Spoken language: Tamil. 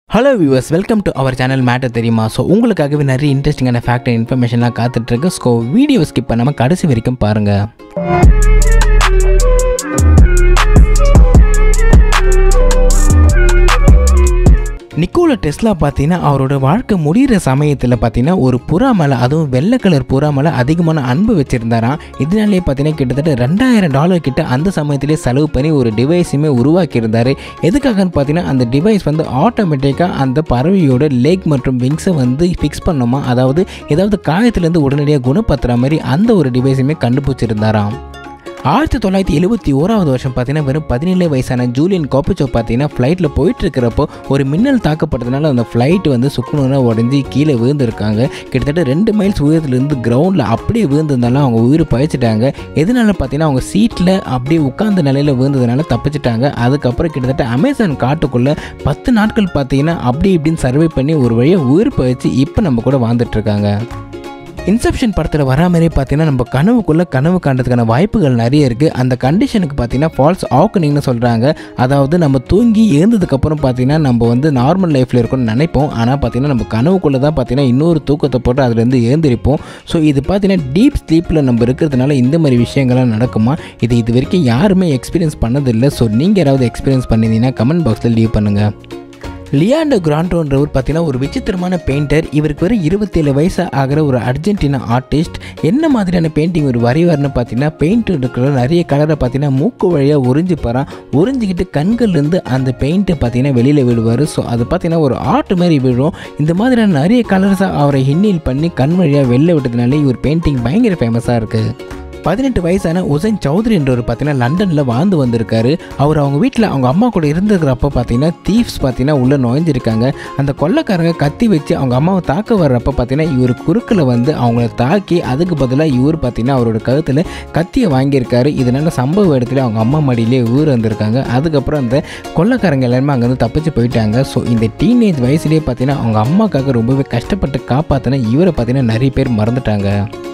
hello viewers welcome to our channel matter தெரியுமா ஸோ உங்களுக்காகவே நிறைய இன்ட்ரெஸ்டிங்கான ஃபேக்ட் அண்ட் இன்ஃபர்மேஷன்லாம் காத்துட்ருக்கு ஸோ வீடியோ ஸ்கிப் பண்ணாமல் கடைசி வரைக்கும் பாருங்கள் நிக்கோலா டெஸ்லா பார்த்தீங்கன்னா அவரோட வாழ்க்கை முடிகிற சமயத்தில் பார்த்தீங்கன்னா ஒரு புறா மேலே அதுவும் வெள்ளை கலர் புறா மேலே அதிகமான அன்பு வச்சுருந்தாராம் இதனாலே பார்த்தீங்கன்னா கிட்டத்தட்ட ரெண்டாயிரம் டாலர் கிட்ட அந்த சமயத்திலே செலவு பண்ணி ஒரு டிவைஸுமே உருவாக்கியிருந்தார் எதுக்காகன்னு பார்த்தீங்கன்னா அந்த டிவைஸ் வந்து ஆட்டோமேட்டிக்காக அந்த பறவையோட லேக் மற்றும் விங்ஸை வந்து ஃபிக்ஸ் பண்ணுமா அதாவது ஏதாவது காயத்துலேருந்து உடனடியாக குணப்படுத்துகிற மாதிரி அந்த ஒரு டிவைஸுமே கண்டுபிடிச்சிருந்தாராம் ஆயிரத்தி தொள்ளாயிரத்தி எழுபத்தி ஓராவது வருஷம் பார்த்தீங்கன்னா வெறும் பதினேழு வயசான ஜூலியன் கோப்பச்சோ பார்த்தீங்கன்னா ஃப்ளைட்டில் போயிட்டு இருக்கிறப்போ ஒரு மின்னல் தாக்கப்பட்டதுனால அந்த ஃப்ளைட் வந்து சுக்குநூறாக உடஞ்சி கீழே விழுந்திருக்காங்க கிட்டத்தட்ட ரெண்டு மைல்ஸ் உயரத்துலேருந்து கிரவுண்டில் அப்படியே விழுந்ததுனால அவங்க உயிர் பழிச்சிட்டாங்க எதனால பார்த்தீங்கன்னா அவங்க சீட்டில் அப்படியே உட்கார்ந்த நிலையில் விழுந்ததுனால தப்பிச்சிட்டாங்க அதுக்கப்புறம் கிட்டத்தட்ட அமேசான் காட்டுக்குள்ளே பத்து நாட்கள் பார்த்தீங்கன்னா அப்படி இப்படின்னு சர்வே பண்ணி ஒரு வழியாக உயிர் பழிச்சு இப்போ நம்ம கூட வாழ்ந்துட்டு இருக்காங்க இன்செப்ஷன் படத்தில் வரா மாதிரியே பார்த்தீங்கன்னா நம்ம கனவுக்குள்ளே கனவு காண்றதுக்கான வாய்ப்புகள் நிறைய இருக்குது அந்த கண்டிஷனுக்கு பார்த்தீங்கன்னா ஃபால்ஸ் ஆக்கனிங்னு சொல்கிறாங்க அதாவது நம்ம தூங்கி எழுந்ததுக்கப்புறம் பார்த்தீங்கன்னா நம்ம வந்து நார்மல் லைஃப்பில் இருக்கணும்னு நினைப்போம் ஆனால் பார்த்தீங்கன்னா நம்ம கனவுக்குள்ளே தான் பார்த்தீங்கன்னா இன்னொரு தூக்கத்தை போட்டு அதுலேருந்து எழுந்திருப்போம் ஸோ இது பார்த்தீங்கன்னா டீப் ஸ்லீப்பில் நம்ம இருக்கிறதுனால இந்த மாதிரி விஷயங்கள்லாம் நடக்குமா இது இது வரைக்கும் யாருமே எக்ஸ்பீரியன்ஸ் பண்ணதில்லை ஸோ நீங்கள் யாராவது எக்ஸ்பீரியன்ஸ் பண்ணியிருந்தீங்கன்னா கமெண்ட் பாக்ஸில் லீவ் பண்ணுங்கள் லியாண்டோ கிராண்டோன்றவர் பார்த்தீங்கன்னா ஒரு விசித்திரமான பெயிண்டர் இவருக்கு வெறும் இருபத்தேழு வயசு ஆகிற ஒரு அர்ஜென்டினா ஆர்டிஸ்ட் என்ன மாதிரியான பெயிண்டிங் இவர் வரைவார்னு பார்த்தீங்கன்னா பெயிண்ட் இருக்கிற நிறைய கலரை பார்த்தீங்கன்னா மூக்கு வழியாக உறிஞ்சி போகிறான் உறிஞ்சிக்கிட்டு கண்கள்லேருந்து அந்த பெயிண்ட்டை பார்த்தீங்கன்னா வெளியில் விழுவார் ஸோ அது பார்த்தீங்கன்னா ஒரு ஆர்ட் மாதிரி விழும் இந்த மாதிரியான நிறைய கலர்ஸை அவரை ஹின்னில் பண்ணி கண் வழியாக வெளில விட்டதுனால இவர் பெயிண்டிங் பயங்கர ஃபேமஸாக இருக்குது பதினெட்டு வயசான உசைன் சௌத்ரி என்றவர் பார்த்தீங்கன்னா லண்டனில் வாழ்ந்து வந்திருக்காரு அவர் அவங்க வீட்டில் அவங்க அம்மா கூட இருந்திருக்கிறப்ப பார்த்தீங்கன்னா தீவ்ஸ் பார்த்தீங்கன்னா உள்ளே நுழைஞ்சிருக்காங்க அந்த கொள்ளைக்காரங்க கத்தி வச்சு அவங்க அம்மாவை தாக்க வர்றப்ப பார்த்தீங்கன்னா இவர் குறுக்கில் வந்து அவங்கள தாக்கி அதுக்கு பதிலாக இவர் பார்த்தீங்கன்னா அவரோட கழுத்தில் கத்தியை வாங்கியிருக்காரு இதனால சம்பவ இடத்துல அவங்க அம்மா மடியிலே ஊர் வந்திருக்காங்க அதுக்கப்புறம் அந்த கொள்ளைக்காரங்க எல்லாருமே அங்கேருந்து தப்பிச்சு போயிட்டாங்க ஸோ இந்த டீனேஜ் வயசுலேயே பார்த்தீங்கன்னா அவங்க அம்மாக்காக ரொம்பவே கஷ்டப்பட்டு காப்பாற்றின இவரை பார்த்தீங்கன்னா நிறைய பேர் மறந்துட்டாங்க